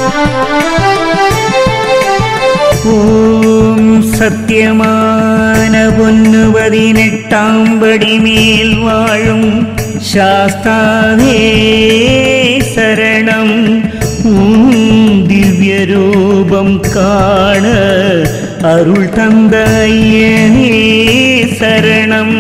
ஓம் சத்தியமான பொன்னு பதினெட்டாம் படி மேல் வாழும் சாஸ்தாவே சரணம் உம் திவ்ய ரூபம் காண அருள் தந்த ஐயனே சரணம்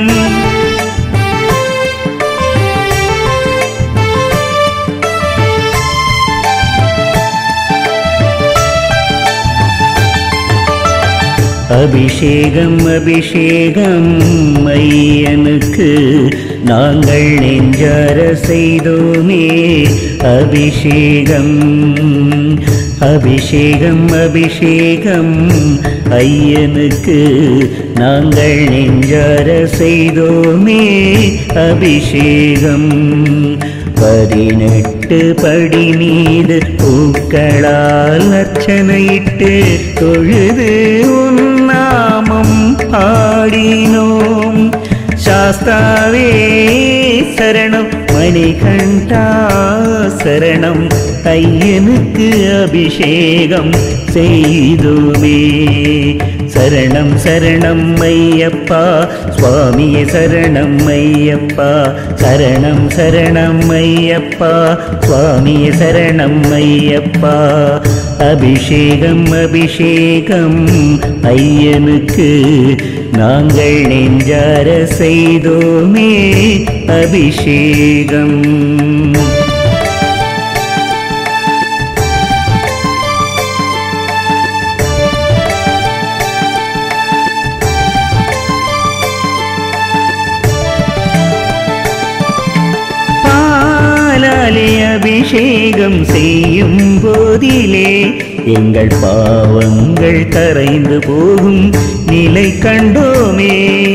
அபிஷேகம் அபிஷேகம் ஐயனுக்கு நாங்கள் நெஞ்சார செய்தோமே அபிஷேகம் அபிஷேகம் அபிஷேகம் ஐயனுக்கு நாங்கள் நெஞ்சார செய்தோமே அபிஷேகம் பதினெட்டு படி மீது பூக்களால் அர்ச்சனையிட்டு தொழுது உன் நாமம் பாடினோம் சாஸ்தாவே சரணம் மணிகண்டா சரணம் ஐயனுக்கு அபிஷேகம் செய்துமே சரணம் சரணம் ஐயப்பா சுவாமியே சரணம் ஐயப்பா சரணம் சரணம் ஐயப்பா சுவாமியே சரணம் ஐயப்பா அபிஷேகம் அபிஷேகம் ஐயனுக்கு நாங்கள் நெஞ்சார செய்தோமே அபிஷேகம் பாலாலே அபிஷேகம் செய்யும் போதிலே எங்கள் பாவங்கள் கரைந்து போகும் நிலை கண்டோமே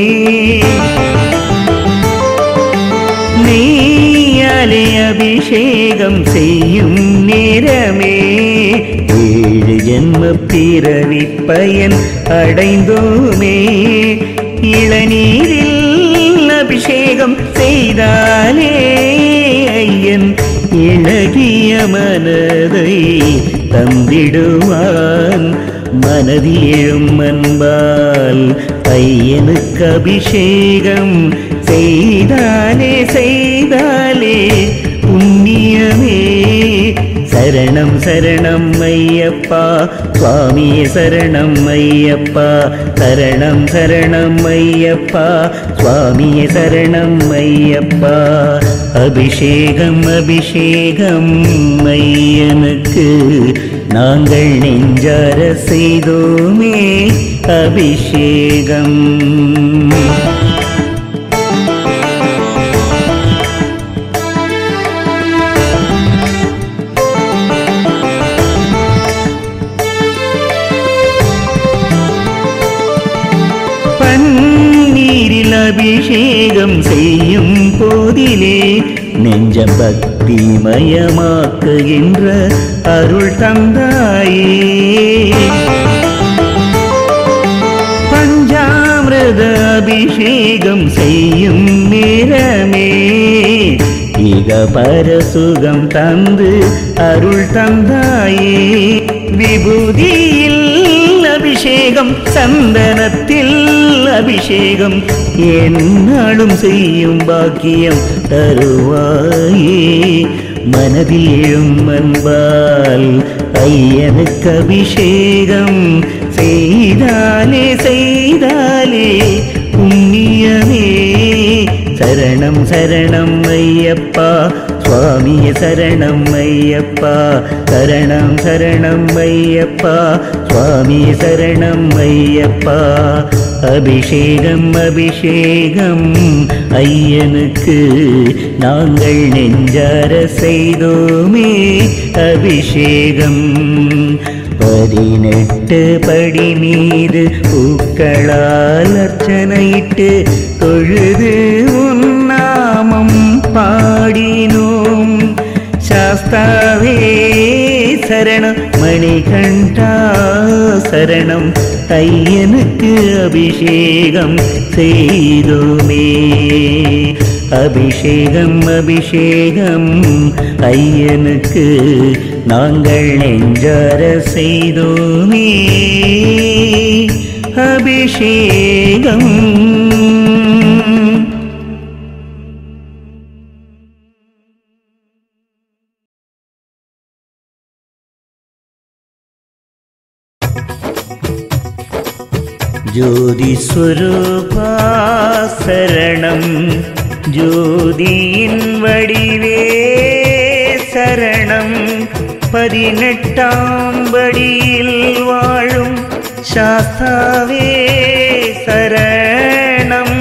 நெய்யாலே அபிஷேகம் செய்யும் நேரமே ஏழு ஜென்ம பிறவி பயன் அடைந்தோமே இளநீரில் அபிஷேகம் செய்தாலே ஐயன் இழகிய மனதை தந்திடுவான் மனதிலும் அன்பால் ஐயனுக்கு அபிஷேகம் செய்தாலே செய்தாலே புண்ணியமே சரணம் சரணம் ஐயப்பா சுவாமியே சரணம் ஐயப்பா சரணம் சரணம் ஐயப்பா சுவாமியே சரணம் ஐயப்பா அபிஷேகம் அபிஷேகம் ஐயனுக்கு நாங்கள் நெஞ்சார செய்தோமே அபிஷேகம் பன்னீரில் அபிஷேகம் செய்யும் போதிலே நெஞ்ச பக்தி மயமாக்குகின்ற அருள் தந்தாயே பஞ்சாமிரத அபிஷேகம் செய்யும் நேரமே இக பரசுகம் தந்து அருள் தந்தாயே விபூதியில் அபிஷேகம் சந்தனத்தில் அபிஷேகம் என்னாலும் செய்யும் பாக்கியம் தருவாயே மனதில் எழும் அன்பால் ஐயனுக்கு அபிஷேகம் செய்தாலே செய்தாலே புண்ணியமே சரணம் சரணம் ஐயப்பா சுவாமிய சரணம் ஐயப்பா சரணம் சரணம் ஐயப்பா சுவாமிய சரணம் ஐயப்பா அபிஷேகம் அபிஷேகம் ஐயனுக்கு நாங்கள் நெஞ்சார செய்தோமே அபிஷேகம் பதினெட்டு படி மீது பூக்களால் அர்ச்சனையிட்டு தொழுது உன் நாமம் பாடினோம் சாஸ்தாவே சரணம் மணிகண்டா சரணம் ஐயனுக்கு அபிஷேகம் செய்தோமே அபிஷேகம் அபிஷேகம் ஐயனுக்கு நாங்கள் நெஞ்சார செய்தோமே அபிஷேகம் ஜோதி ஸ்வரூபா சரணம் ஜோதியின் வடிவே சரணம் பதினெட்டாம் படியில் வாழும் சாஸ்தாவே சரணம்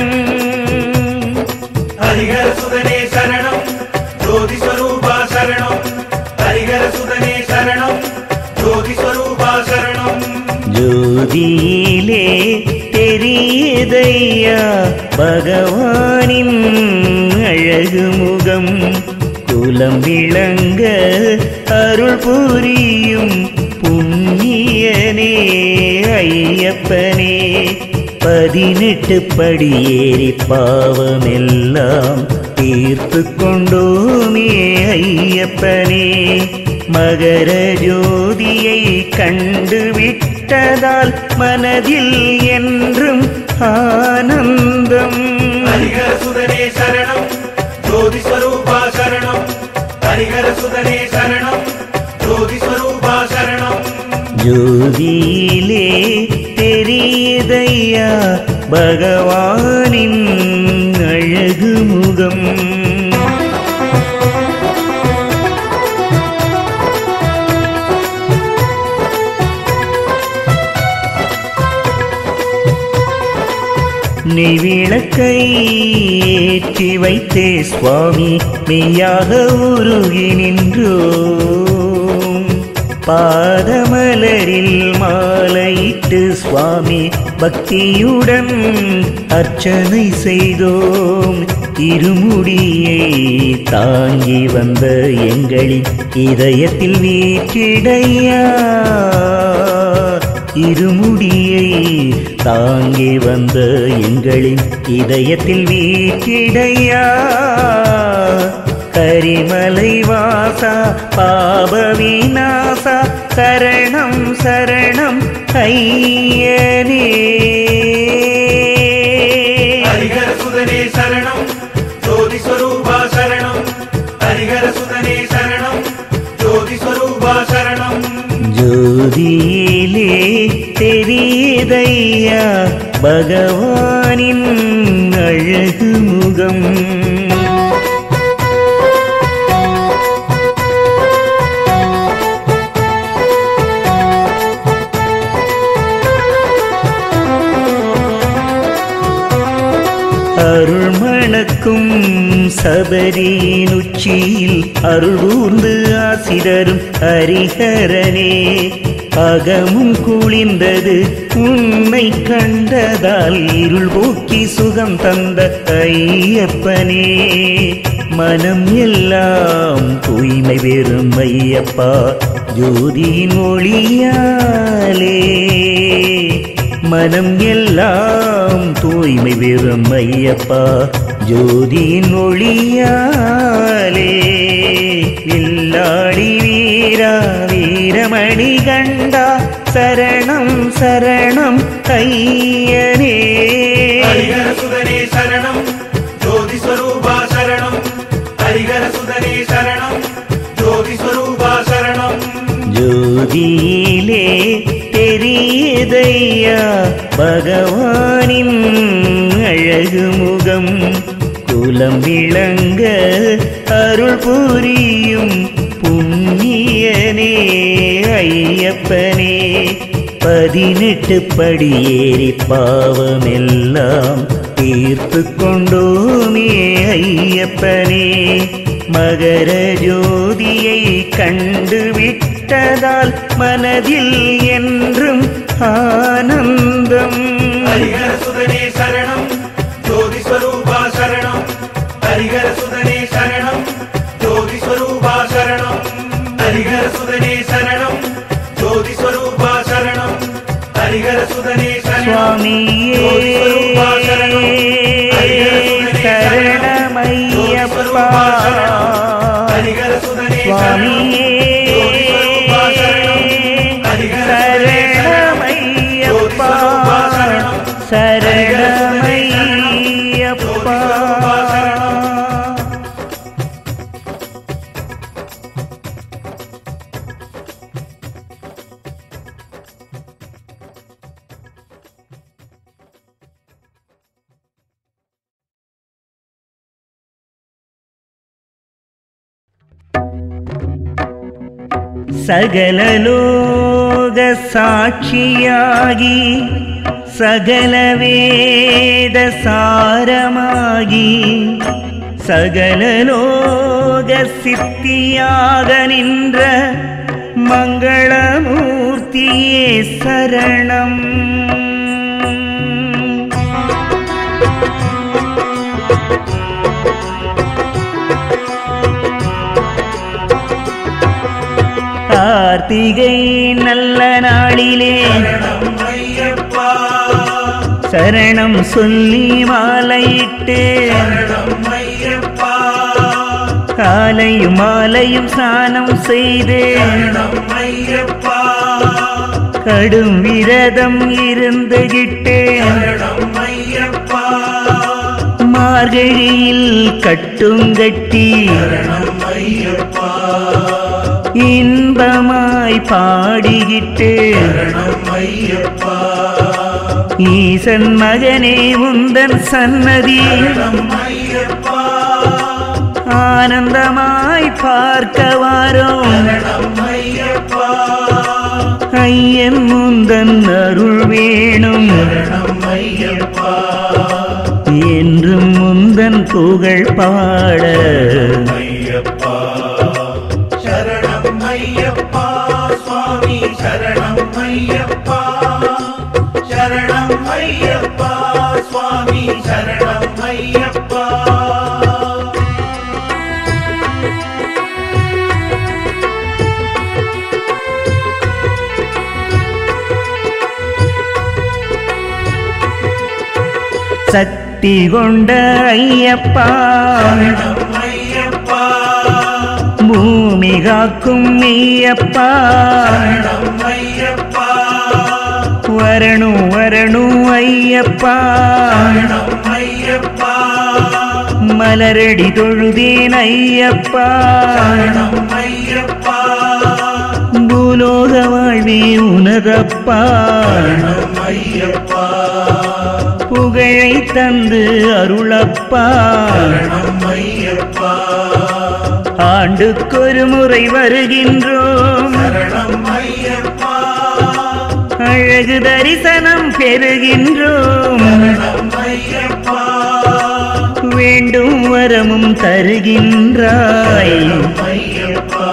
ஹரிஹர சுதனே சரணம் ஜோதி ஸ்வரூபா சரணம் ஹரிஹர சுதனே சரணம் ஜோதி ஸ்வரூபா சரணம் ஜோதியிலே தெரியதையா பகவானின் அழகு முகம் குலம் விளங்க அருள் புரியும் புண்ணியனே ஐயப்பனே பதினெட்டு படியேறி பாவமெல்லாம் தீர்த்து கொண்டோமே ஐயப்பனே மகர ஜோதியை கண்டு விட்டதால் மனதில் என்றும் ஆனந்தம் ஹரிஹர சுதனே சரணம் ஜோதி ஸ்வரூபா சரணம் ஹரிஹர சுதனே சரணம் ஜோதி ஸ்வரூபா சரணம் ஜோதியிலே தெரியதையா பகவானின் அழகு முகம் நெய்விளக்கை ஏற்றி வைத்தே சுவாமி மெய்யாக உருகி நின்றோம் பாதமலரில் மாலையிட்டு சுவாமி பக்தியுடன் அர்ச்சனை செய்தோம் இருமுடியை தாங்கி வந்த எங்களின் இதயத்தில் வீற்றிடையா இருமுடியை தாங்கி வந்த எங்களின் இதயத்தில் வீற்றிடையா கரிமலை வாசா பாப விநாசா சரணம் சரணம் ஐயனே ஹரிஹர சுதனே சரணம் ஜோதி ஸ்வரூபா சரணம் ஹரிஹர சுதனே சரணம் ஜோதி ஸ்வரூபா சரணம் ஜோதியிலே தெரியுதையா பகவானின் அழகு முகம் அருள் மணக்கும் சபரியின் உச்சியில் அருள் ஊர்ந்து ஆசிரரும் ஹரிஹரனே அகமும் குளிர்ந்தது உன்னை கண்டதால் இருள் போக்கி சுகம் தந்த ஐயப்பனே மனம் எல்லாம் தூய்மை பெறும் ஐயப்பா ஜோதியின் ஒளியாலே மனம் எல்லாம் தூய்மை பெறும் ஐயப்பா ஜோதியின் ஒளியாலே வில்லாடி வீரா வீரமணி கண்டா சரணம் சரணம் ஐயனே ஹரிஹர சுதனே சரணம் ஜோதி ஸ்வரூபா சரணம் ஹரிஹர சுதனே சரணம் ஜோதி ஸ்வரூபா சரணம் ஜோதியிலே தெரியுதையா பகவானின் அழகு முகம் குலம் விளங்க அருள் புரியும் புண்ணியனே ஐயப்பனே பதினெட்டு படியேறி பாவமெல்லாம் தீர்த்து கொண்டோமே ஐயப்பனே மகர ஜோதியை கண்டு விட்டதால் மனதில் என்றும் ஆனந்தம் ஹரிஹர சுதனே சரணம் ஜோதி ஸ்வரூபா சரணம் ஹரிஹர சுதனே சரணம் ஜோதி ஸ்வரூபா சரணம் ஹரிஹர சுதனே சரணம் ஜோதி ஸ்வரூபா சரணம் ஹரிஹர சுதனே சரணம் சுவாமியே ஜோதி ஸ்வரூபா சரணம் ஹரிஹர சுதனே சரணம் சரணமையா சகலலோக சாட்சியாகி சகல வேத சாரமாகி சகலலோக சித்தியாக நின்ற மங்களமூர்த்தியே சரணம் கார்த்திகை நல்ல நாளிலே சரணம் ஐயப்பா சரணம் சொல்லி மாலையிட்டு சரணம் ஐயப்பா காலையும் மாலையும் ஸ்நானம் செய்து சரணம் ஐயப்பா கடும் விரதம் இருந்துகிட்டு சரணம் ஐயப்பா மார்கழியில் கட்டும் கட்டி சரணம் ஐயப்பா இன்பமாய் பாடிக்கிட்டு சரணம் ஐயப்பா ஈசன் மகனே உந்தன் சன்னதி சரணம் ஐயப்பா ஆனந்தமாய் பார்க்க வாரோம் சரணம் ஐயப்பா ஐயன் முந்தன் அருள் வேணும் சரணம் ஐயப்பா என்றும் முந்தன் புகழ் பாட ஐயப்பா சரணம் ஐயப்பா சுவாமி சரணம் ஐயப்பா சரணம் ஐயப்பா சுவாமி சரணம் ஐயப்பா சக்தி கொண்ட ஐயப்பா சரணம் ஐயப்பா பூமி காக்கும் மெய்யப்பா சரணம் ஐயப்பா வரணும் வரணும் ஐயப்பா சரணம் ஐயப்பா மலரடி தொழுதேன் ஐயப்பா சரணம் ஐயப்பா பூலோக வாழ்வே உனதப்பா சரணம் ஐயப்பா புகழை தந்து அருளப்பா சரணம் ஐயப்பா ஆண்டுக்கொரு முறை வருகின்றோம் சரணம் ஐயப்பா அழகு தரிசனம் பெறுகின்றோம் சரணம் ஐயப்பா வேண்டும் வரமும் தருகின்றாய் ஐயப்பா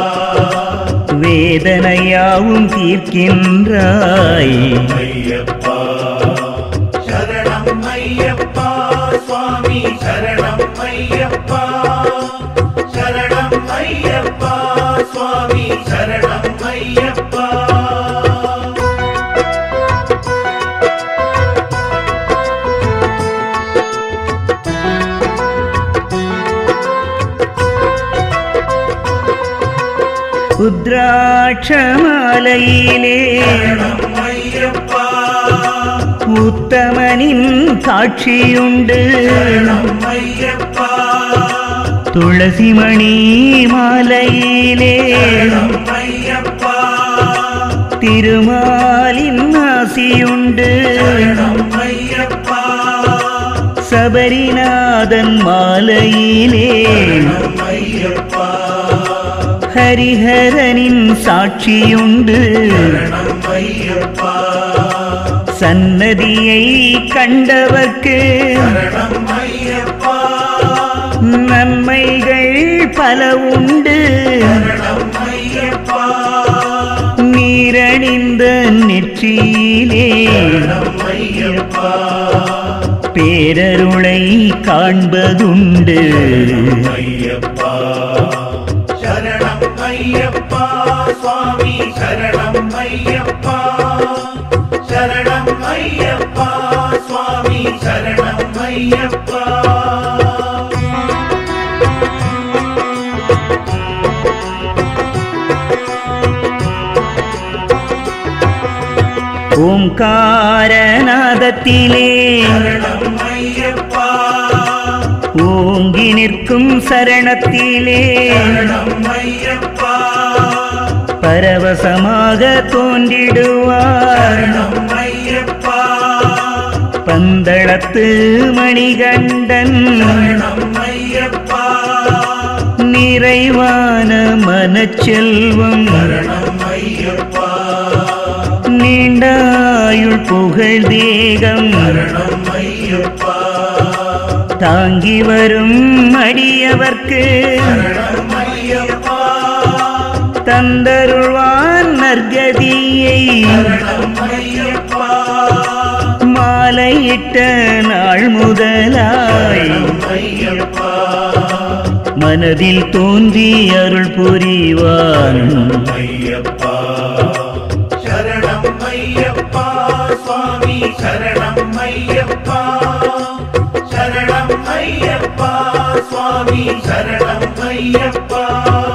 வேதனையாவும் தீர்க்கின்றாய் ஐயப்பா சரணம் ஐயப்பா சுவாமி சரணம் ஐயப்பா சரணம் ஐயப்பா சுவாமி சரணம் ஐயப்பா உத்ராட்சமாலையிலே சரணம் ஐயப்பா உத்தமனின் காட்சியுண்டு சரணம் ஐயப்பா துளசிமணி மாலையிலே சரணம் ஐயப்பா திருமாலின் ஆசியுண்டு சரணம் ஐயப்பா சபரிநாதன் மாலையிலே சரணம் ஐயப்பா ஹரிஹரனின் சாட்சியுண்டு சரணம் ஐயப்பா சன்னதியை கண்டவர்க்கு சரணம் ஐயப்பா நன்மைகள் பல உண்டு சரணம் ஐயப்பா நீரணிந்த நெற்றியிலே சரணம் ஐயப்பா பேரருளை காண்பதுண்டு ஐயப்பா சரணம் ஐயப்பா சுவாமி சரணம் ஐயப்பா சரணம் ஐயப்பா சுவாமி சரணம் ஐயப்பா ஓம்காரநாதத்திலே சரணம் ஐயப்பா ஓங்கி நிற்கும் சரணத்திலே சரணம் ஐயப்பா பரவசமாக தோன்றிடுவார் சரணம் ஐயப்பா பந்தளத்து மணிகண்டன் சரணம் ஐயப்பா நிறைவான மனச்செல்வம் சரணம் ஐயப்பா நீண்டாயுள் புகழ் தேகம் சரணம் ஐயப்பா தாங்கி வரும் அடியவர்க்கு சரணம் ஐயப்பா தந்தருள்வான் நற்கதியை சரணம் ஐயப்பா மாலையிட்ட நாள் முதலாய் சரணம் ஐயப்பா மனதில் தோன்றி அருள் புரிவான் ஐயப்பா சரணம் ஐயப்பா சுவாமி சரணம் ஐயப்பா சரணம் ஐயப்பா சுவாமி சரணம் ஐயப்பா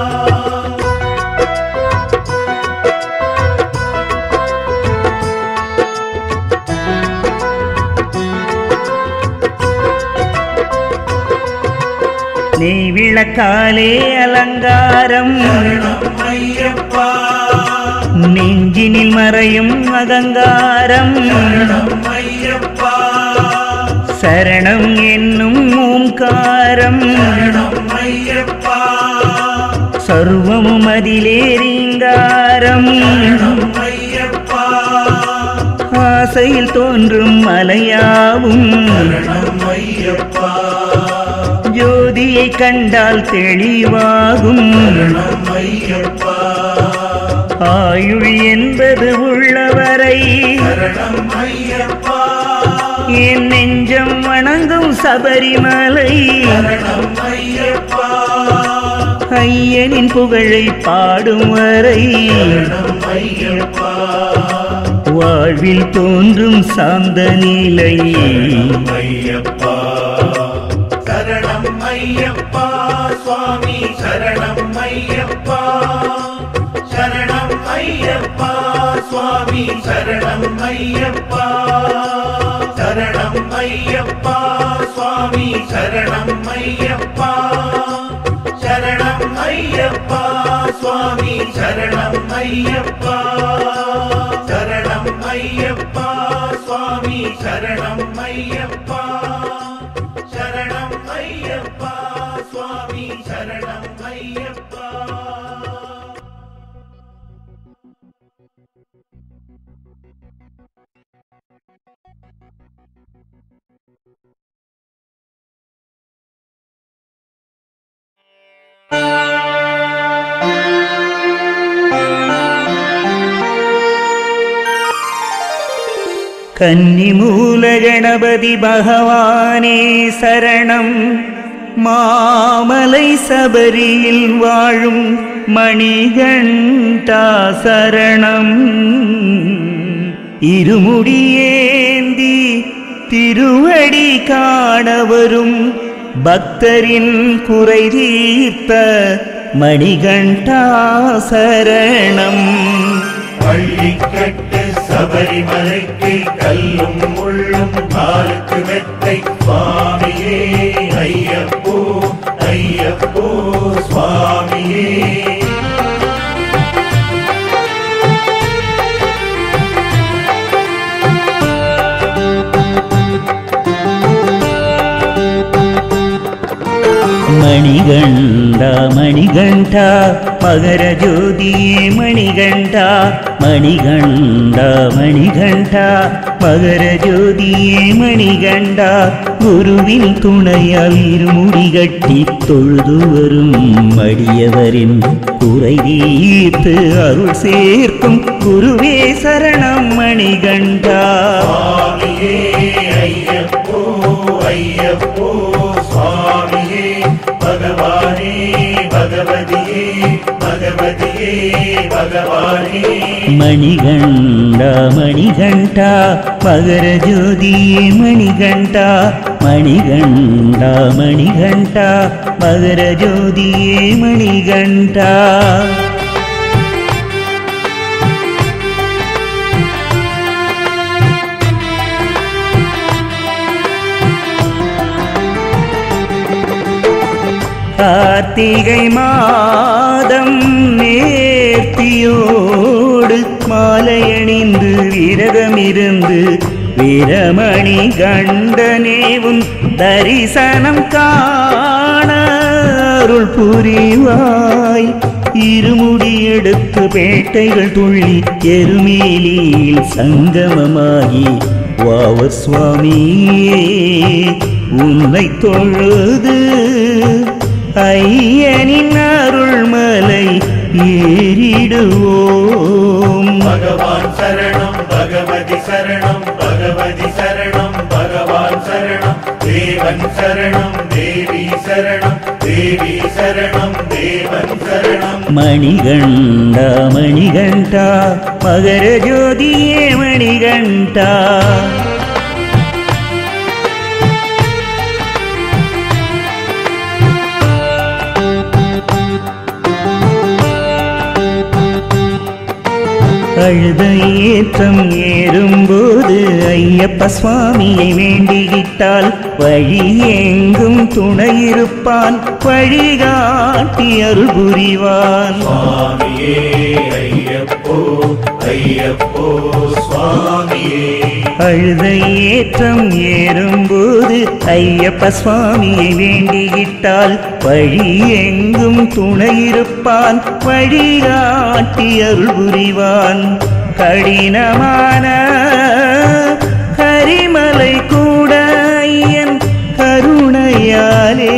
நெய் விளக்காலே அலங்காரம் சரணம் ஐயப்பா நெஞ்சினில் மறையும் அகங்காரம் சரணம் ஐயப்பா சரணம் என்னும் ஓம்காரம் சரணம் ஐயப்பா சர்வமும் அதிலே ரீங்காரம் சரணம் ஐயப்பா ஆசையில் தோன்றும் மலையாவும் சரணம் ஐயப்பா ஜோதியை கண்டால் தெளிவாகும் சரணம் ஐயப்பா ஆயுள் என்பது உள்ளவரை சரணம் ஐயப்பா என் நெஞ்சம் வணங்கும் சபரிமலை சரணம் ஐயப்பா ஐயனின் புகழை பாடும் வரை சரணம் ஐயப்பா வாழ்வில் தோன்றும் சாந்த நிலை ஐயப்பா சரணம் ஐயப்பா சுவாமி சரணம் ஐயப்பா சரணம் ஐயப்பா சுவாமி சரணம் ஐயப்பா சரணம் ஐயப்பா சுவாமி சரணம் ஐயப்பா சரணம் ஐயப்பா சுவாமி சரணம் ஐயப்பா சரணம் ஐயப்பா சுவாமி சரணம் ஐயப்பா சரணம் ஐயப்பா சுவாமி சரணம் ஐயப்பா கன்னிமூல கணபதி பகவானே சரணம் மாமலை சபரியில் வாழும் மணிகண்டா சரணம் இருமுடியேந்தி திருவடி காணவரும் பக்தரின் குறை தீர்த்த மணிகண்டா சரணம் பள்ளிக்கட்டு சபரிமலைக்கு கல்லும் முள்ளும் காலுக்கு மெத்தை சுவாமியே ஐயப்போ ஐயப்போ சுவாமியே மணிகண்டா மணிகண்டா மகர ஜோதியே மணிகண்டா மணிகண்டா மணிகண்டா மகர ஜோதியே மணிகண்டா குருவின் துணையால் இருமுடி கட்டி தொழுது வரும் அடியவரின் குறை தீர்த்து அருள் சேர்க்கும் குருவே சரணம் மணிகண்டா சுவாமியே ஐயப்போ ஐயப்போ சுவாமியே பகவானே பகவதியே பகவதியே பகவானே மணிகண்டா மணிகண்டா மகர ஜோதியே மணிகண்டா மணிகண்டா மணிகண்டா மகர ஜோதியே மணிகண்டா கார்த்திகை மாதம் நேர்த்தியோடு மாலையணிந்து விரதமிருந்து வீரமணி கண்டனேவும் தரிசனம் காண அருள் புரிவாய் இருமுடி எடுத்து பேட்டைகள் துள்ளி எருமேலியில் சங்கமமாகி வாவ சுவாமியே உன்னை தொழுது ஐயனின் அருள்மலை ஏறிடுவோம் பகவான் சரணம் பகவதி சரணம் பகவதி சரணம் பகவான் சரணம் தேவன் சரணம் தேவி சரணம் தேவி சரணம் தேவன் சரணம் மணிகண்டா மணிகண்டா மகர ஜோதியே மணிகண்டா அழுத ஏற்றம் ஏறும்போது ஐயப்ப சுவாமியை வேண்டிக்கிட்டால் வழி எங்கும் துணையிருப்பான் வழிகாட்டி அருள் புரிவான் சுவாமியே ஐயப்போ ஐயப்போ சுவாமியே அழுத ஏற்றம் ஏறும்போது ஐயப்ப சுவாமியை வேண்டிக்கிட்டால் வழி எங்கும் துணையிருப்பான் வழிகாட்டி அருள் புரிவான் கடினமான கரிமலை கூட ஐயன் கருணையாலே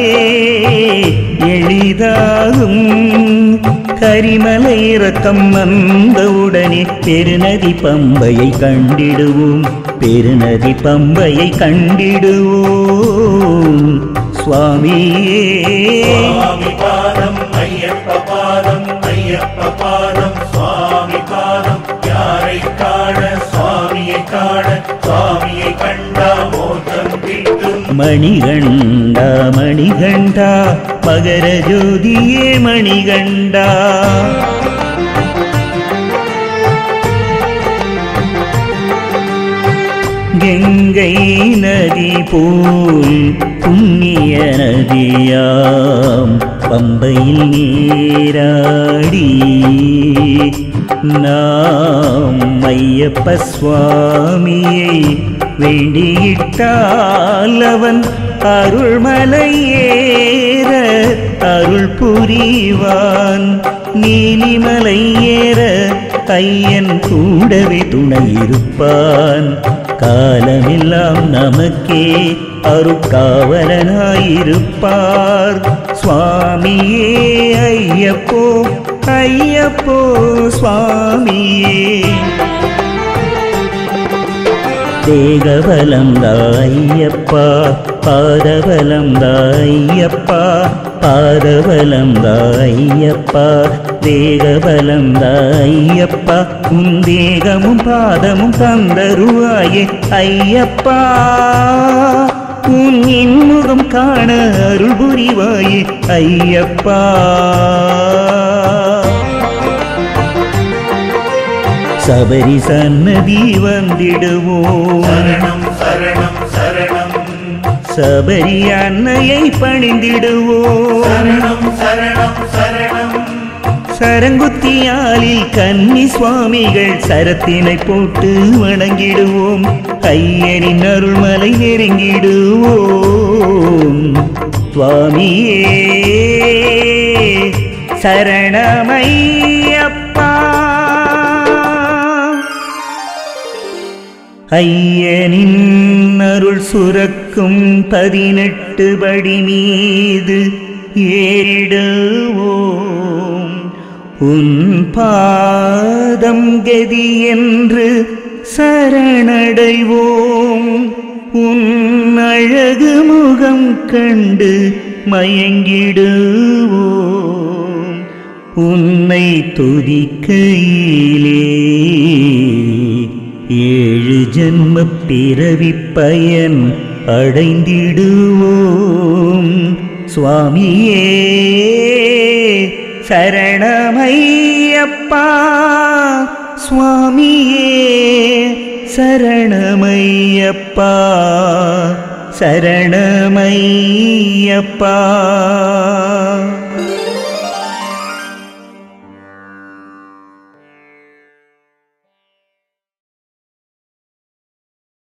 எளிதாகும் கரிமலை இறக்கம் வந்தவுடனே பெருநதி பம்பையை கண்டிடுவோம் பெருநதி பம்பையை கண்டிடுவோம் சுவாமியே சுவாமி பாதம் ஐயப்ப பாதம் ஐயப்ப பாதம் சுவாமி பாதம் யாரை காண சுவாமியை காண சுவாமியை கண்டா மோட்சம் கிட்டும் மணிகண்டா மணிகண்டா மகர ஜோதியே மணிகண்டா கங்கை நதி போல் புண்ணிய நதியாம் பம்பையில் நீராடி நாம் ஐயப்ப சுவாமியை வேண்டியிட்டால் அவன் அருள்மலை ஏற அருள் புரிவான் நீலிமலை ஏற ஐயன் கூடவே துணையிருப்பான் காலமெல்லாம் நமக்கே அருக்காவலனாயிருப்பார் சுவாமியே ஐயப்போ ஐயப்போ சுவாமியே தேகபலம் தாயப்பா பாதபலம் தாயப்பா பாதபலம் தாயப்பா தேகபலம் தாயப்பா உன் தேகமும் பாதமும் தந்தருவாயே ஐயப்பா உன் இன்முகம் காண அருள் புரிவாயே ஐயப்பா சபரி சன்னதி வந்திடுவோம் சரணம் சரணம் சரணம் சபரி அன்னையை பணிந்திடுவோம் சரணம் சரணம் சரணம் சரங்குத்தியாலில் கன்னி சுவாமிகள் சரத்தினை போட்டு வணங்கிடுவோம் ஐயனின் அருள்மலை நெருங்கிடுவோம் சுவாமியே சரணமையப்பா ஐயனின் அருள் சுரக்கும் பதினெட்டு படி மீது ஏறிடுவோம் உன் பாதம் கதி என்று சரணடைவோம் உன் அழகு முகம் கண்டு மயங்கிடுவோம் உன்னை துதிக்கையிலே ஏழு ஜன்ம பிறவி பயன் அடைந்திடுவோம் சுவாமியே சரணமையப்பா சுவாமியே சரணமையப்பா சரணமையப்பா